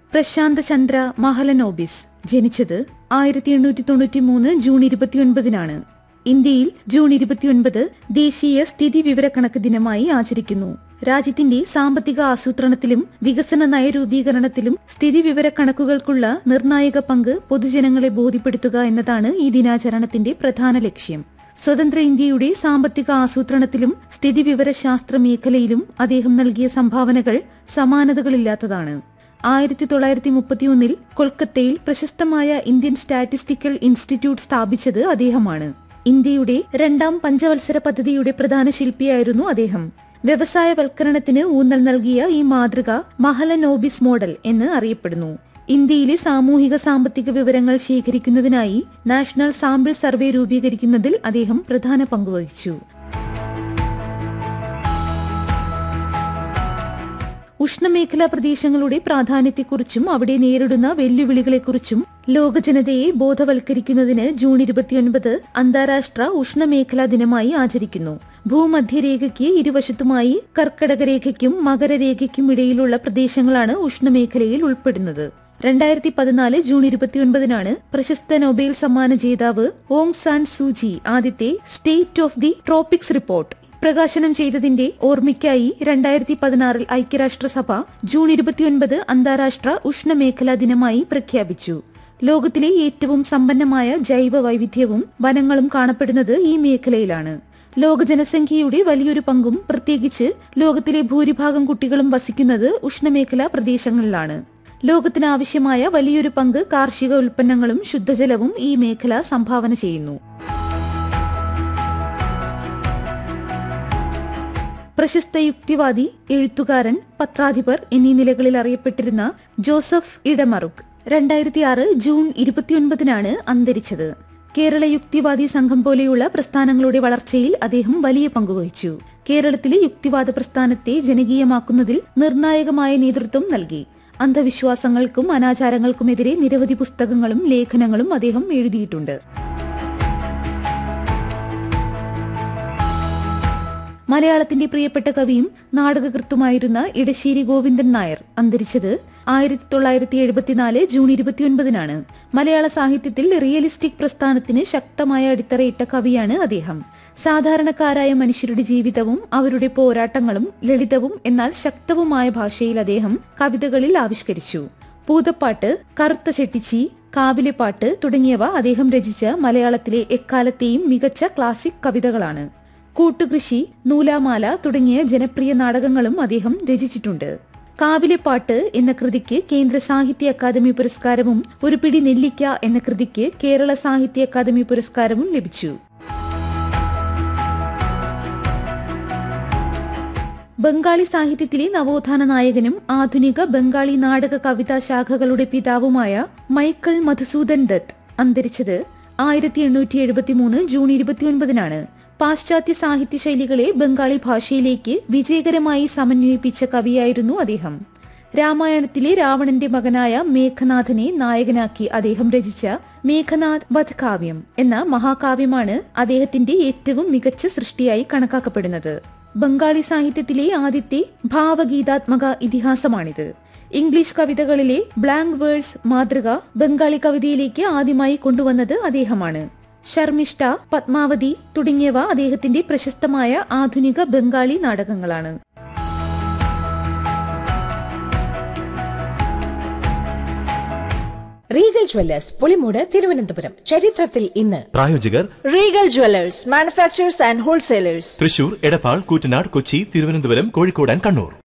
പ്രശാന്ത് ചന്ദ്ര മഹലനോബിസ് ജനിച്ചത് ആയിരത്തി എണ്ണൂറ്റി തൊണ്ണൂറ്റി മൂന്ന് ജൂൺ ഇരുപത്തിയൊൻപതിനാണ് ഇന്ത്യയിൽ ജൂൺ ഇരുപത്തിയൊൻപത് ദേശീയ സ്ഥിതി വിവരക്കണക്ക് ദിനമായി ആചരിക്കുന്നു രാജ്യത്തിന്റെ സാമ്പത്തിക ആസൂത്രണത്തിലും വികസന നയരൂപീകരണത്തിലും സ്ഥിതി വിവരക്കണക്കുകൾക്കുള്ള നിർണായക പങ്ക് പൊതുജനങ്ങളെ ബോധ്യപ്പെടുത്തുക എന്നതാണ് ഈ ദിനാചരണത്തിന്റെ പ്രധാന ലക്ഷ്യം സ്വതന്ത്ര ഇന്ത്യയുടെ സാമ്പത്തിക ആസൂത്രണത്തിലും സ്ഥിതിവിവരശാസ്ത്ര മേഖലയിലും അദ്ദേഹം നൽകിയ സംഭാവനകൾ സമാനതകളില്ലാത്തതാണ് ആയിരത്തി തൊള്ളായിരത്തി മുപ്പത്തിയൊന്നിൽ കൊൽക്കത്തയിൽ പ്രശസ്തമായ ഇന്ത്യൻ സ്റ്റാറ്റിസ്റ്റിക്കൽ ഇൻസ്റ്റിറ്റ്യൂട്ട് സ്ഥാപിച്ചത് അദ്ദേഹമാണ് ഇന്ത്യയുടെ രണ്ടാം പഞ്ചവത്സര പദ്ധതിയുടെ പ്രധാന ശില്പിയായിരുന്നു അദ്ദേഹം വ്യവസായവൽക്കരണത്തിന് ഊന്നൽ നൽകിയ ഈ മാതൃക മഹലനോബിസ് മോഡൽ എന്ന് അറിയപ്പെടുന്നു ഇന്ത്യയിലെ സാമൂഹിക സാമ്പത്തിക വിവരങ്ങൾ ശേഖരിക്കുന്നതിനായി നാഷണൽ സാമ്പിൾ സർവേ രൂപീകരിക്കുന്നതിൽ അദ്ദേഹം പ്രധാന പങ്കുവഹിച്ചു ഉഷ്ണമേഖലാ പ്രദേശങ്ങളുടെ പ്രാധാന്യത്തെക്കുറിച്ചും അവിടെ നേരിടുന്ന വെല്ലുവിളികളെക്കുറിച്ചും ലോകജനതയെ ബോധവൽക്കരിക്കുന്നതിന് ജൂൺ ഇരുപത്തിയൊൻപത് അന്താരാഷ്ട്ര ഉഷ്ണമേഖലാ ദിനമായി ആചരിക്കുന്നു ഭൂമധ്യരേഖയ്ക്ക് ഇരുവശത്തുമായി കർക്കടക രേഖയ്ക്കും മകരരേഖയ്ക്കും ഇടയിലുള്ള പ്രദേശങ്ങളാണ് ഉഷ്ണമേഖലയിൽ ഉൾപ്പെടുന്നത് രണ്ടായിരത്തി പതിനാല് ജൂൺ ഇരുപത്തിയൊൻപതിനാണ് പ്രശസ്ത നൊബേൽ സമ്മാന ജേതാവ് ഓങ് സാൻ സൂചി ആദ്യത്തെ state of the tropics report പ്രകാശനം ചെയ്തതിന്റെ ഓർമ്മയ്ക്കായി രണ്ടായിരത്തി പതിനാറിൽ ഐക്യരാഷ്ട്രസഭ ജൂൺ ഇരുപത്തിയൊൻപത് അന്താരാഷ്ട്ര ഉഷ്ണമേഖലാ ദിനമായി പ്രഖ്യാപിച്ചു ലോകത്തിലെ ഏറ്റവും സമ്പന്നമായ ജൈവ വൈവിധ്യവും വനങ്ങളും കാണപ്പെടുന്നത് ഈ മേഖലയിലാണ് ലോക ജനസംഖ്യയുടെ വലിയൊരു പങ്കും പ്രത്യേകിച്ച് ലോകത്തിലെ ഭൂരിഭാഗം കുട്ടികളും വസിക്കുന്നത് ഉഷ്ണമേഖലാ പ്രദേശങ്ങളിലാണ് ലോകത്തിന് ആവശ്യമായ വലിയൊരു പങ്ക് കാർഷിക ഉൽപ്പന്നങ്ങളും ശുദ്ധജലവും ഈ മേഖല സംഭാവന ചെയ്യുന്നു പ്രശസ്ത യുക്തിവാദി എഴുത്തുകാരൻ പത്രാധിപർ എന്നീ നിലകളിൽ അറിയപ്പെട്ടിരുന്ന ജോസഫ് ഇടമറുക് രണ്ടായിരത്തി ആറ് ജൂൺ ഇരുപത്തിയൊൻപതിനാണ് അന്തരിച്ചത് കേരള യുക്തിവാദി സംഘം പോലെയുള്ള പ്രസ്ഥാനങ്ങളുടെ വളർച്ചയിൽ അദ്ദേഹം വലിയ പങ്കുവഹിച്ചു കേരളത്തിലെ യുക്തിവാദ പ്രസ്ഥാനത്തെ ജനകീയമാക്കുന്നതിൽ നിർണായകമായ നേതൃത്വം നൽകി അന്ധവിശ്വാസങ്ങൾക്കും അനാചാരങ്ങൾക്കുമെതിരെ നിരവധി പുസ്തകങ്ങളും ലേഖനങ്ങളും അദ്ദേഹം എഴുതിയിട്ടുണ്ട് മലയാളത്തിന്റെ പ്രിയപ്പെട്ട കവിയും നാടകകൃത്തുമായിരുന്ന ഇടശ്ശേരി ഗോവിന്ദൻ നായർ അന്തരിച്ചത് ആയിരത്തി തൊള്ളായിരത്തി എഴുപത്തിനാല് ജൂൺ ഇരുപത്തിയൊൻപതിനാണ് മലയാള സാഹിത്യത്തിൽ റിയലിസ്റ്റിക് പ്രസ്ഥാനത്തിന് ശക്തമായ അടിത്തറയിട്ട കവിയാണ് അദ്ദേഹം സാധാരണക്കാരായ മനുഷ്യരുടെ ജീവിതവും അവരുടെ പോരാട്ടങ്ങളും ലളിതവും എന്നാൽ ശക്തവുമായ ഭാഷയിൽ അദ്ദേഹം കവിതകളിൽ ആവിഷ്കരിച്ചു പൂതപ്പാട്ട് കറുത്ത ചെട്ടിച്ചി കാവിലെപ്പാട്ട് തുടങ്ങിയവ അദ്ദേഹം രചിച്ച മലയാളത്തിലെ എക്കാലത്തെയും മികച്ച ക്ലാസിക് കവിതകളാണ് കൂട്ടുകൃഷി നൂലാമാല തുടങ്ങിയ ജനപ്രിയ നാടകങ്ങളും അദ്ദേഹം രചിച്ചിട്ടുണ്ട് കാവിലെപ്പാട്ട് എന്ന കൃതിക്ക് കേന്ദ്ര സാഹിത്യ അക്കാദമി പുരസ്കാരവും ഒരു പിടി നെല്ലിക്ക എന്ന കൃതിക്ക് കേരള സാഹിത്യ അക്കാദമി പുരസ്കാരവും ലഭിച്ചു ബംഗാളി സാഹിത്യത്തിലെ നവോത്ഥാന നായകനും ആധുനിക ബംഗാളി നാടക കവിതാ ശാഖകളുടെ പിതാവുമായ മൈക്കൽ മധുസൂദൻ ദത്ത് അന്തരിച്ചത് ആയിരത്തി എണ്ണൂറ്റി എഴുപത്തി മൂന്ന് ജൂൺ ഇരുപത്തിയൊൻപതിനാണ് പാശ്ചാത്യ സാഹിത്യ ശൈലികളെ ബംഗാളി ഭാഷയിലേക്ക് വിജയകരമായി സമന്വയിപ്പിച്ച കവിയായിരുന്നു അദ്ദേഹം രാമായണത്തിലെ രാവണന്റെ മകനായ മേഘനാഥനെ നായകനാക്കി അദ്ദേഹം രചിച്ച മേഘനാഥ് വധ കാവ്യം എന്ന മഹാകാവ്യമാണ് അദ്ദേഹത്തിന്റെ ഏറ്റവും മികച്ച സൃഷ്ടിയായി കണക്കാക്കപ്പെടുന്നത് ബംഗാളി സാഹിത്യത്തിലെ ആദ്യത്തെ ഭാവഗീതാത്മക ഇതിഹാസമാണിത് ഇംഗ്ലീഷ് കവിതകളിലെ ബ്ലാങ്ക് വേഴ്സ് മാതൃക ബംഗാളി കവിതയിലേക്ക് ആദ്യമായി കൊണ്ടുവന്നത് അദ്ദേഹമാണ് ശർമിഷ്ഠ പത്മാവതി തുടങ്ങിയവ അദ്ദേഹത്തിന്റെ പ്രശസ്തമായ ആധുനിക ബംഗാളി നാടകങ്ങളാണ് റീഗൽ ജ്വല്ലേഴ്സ് പുളിമൂട് തിരുവനന്തപുരം ചരിത്രത്തിൽ ഇന്ന് പ്രായോജകർ Regal jewellers manufacturers and wholesalers Thrissur Edappal Koottanad Kochi Thiruvananthapuram Kozhikode and Kannur